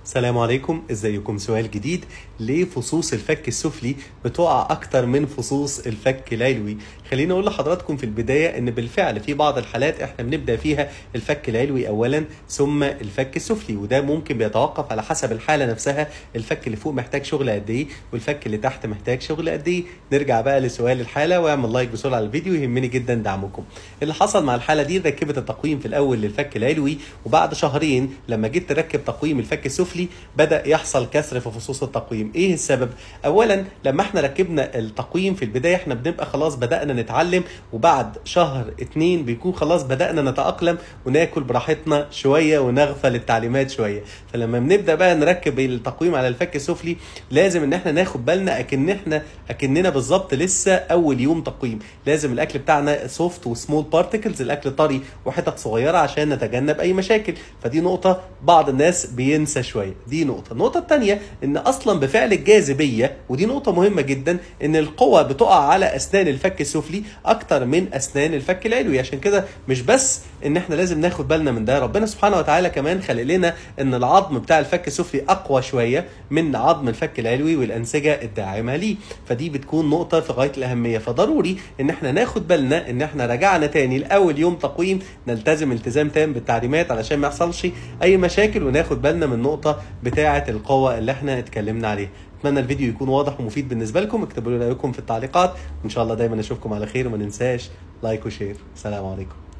السلام عليكم ازيكم سؤال جديد ليه فصوص الفك السفلي بتقع اكتر من فصوص الفك العلوي خليني اقول لحضراتكم في البدايه ان بالفعل في بعض الحالات احنا بنبدا فيها الفك العلوي اولا ثم الفك السفلي وده ممكن بيتوقف على حسب الحاله نفسها الفك اللي فوق محتاج شغل قد ايه والفك اللي تحت محتاج شغل قد ايه نرجع بقى لسؤال الحاله واعمل لايك بسرعه على الفيديو يهمني جدا دعمكم اللي حصل مع الحاله دي ركبت التقويم في الاول للفك العلوي وبعد شهرين لما جيت تركب تقويم الفك السفلي بدا يحصل كسر في فصوص التقويم ايه السبب اولا لما احنا ركبنا التقويم في البدايه احنا بنبقى خلاص بدانا نتعلم وبعد شهر اتنين بيكون خلاص بدانا نتاقلم وناكل براحتنا شويه ونغفل التعليمات شويه فلما بنبدا بقى نركب التقويم على الفك السفلي لازم ان احنا ناخد بالنا اكن احنا اكننا بالظبط لسه اول يوم تقويم لازم الاكل بتاعنا سوفت وسمول بارتكلز الاكل طري وحتت صغيره عشان نتجنب اي مشاكل فدي نقطه بعض الناس بينسى شويه دي نقطه النقطه الثانيه ان اصلا بفعل الجاذبيه ودي نقطه مهمه جدا ان القوه بتقع على اسنان الفك السفلي اكتر من اسنان الفك العلوي عشان كده مش بس ان احنا لازم ناخد بالنا من ده ربنا سبحانه وتعالى كمان خلق لنا ان العظم بتاع الفك السفلي اقوى شويه من عظم الفك العلوي والانسجه الداعمه ليه فدي بتكون نقطه في غايه الاهميه فضروري ان احنا ناخد بالنا ان احنا رجعنا تاني لاول يوم تقويم نلتزم التزام تام بالتعليمات علشان ما يحصلش اي مشاكل وناخد بالنا من النقطه بتاعه القوه اللي احنا اتكلمنا عليها اتمنى الفيديو يكون واضح ومفيد بالنسبه لكم اكتبوا لي رايكم في التعليقات وان شاء الله دايما اشوفكم على خير وما ننساش لايك وشير سلام عليكم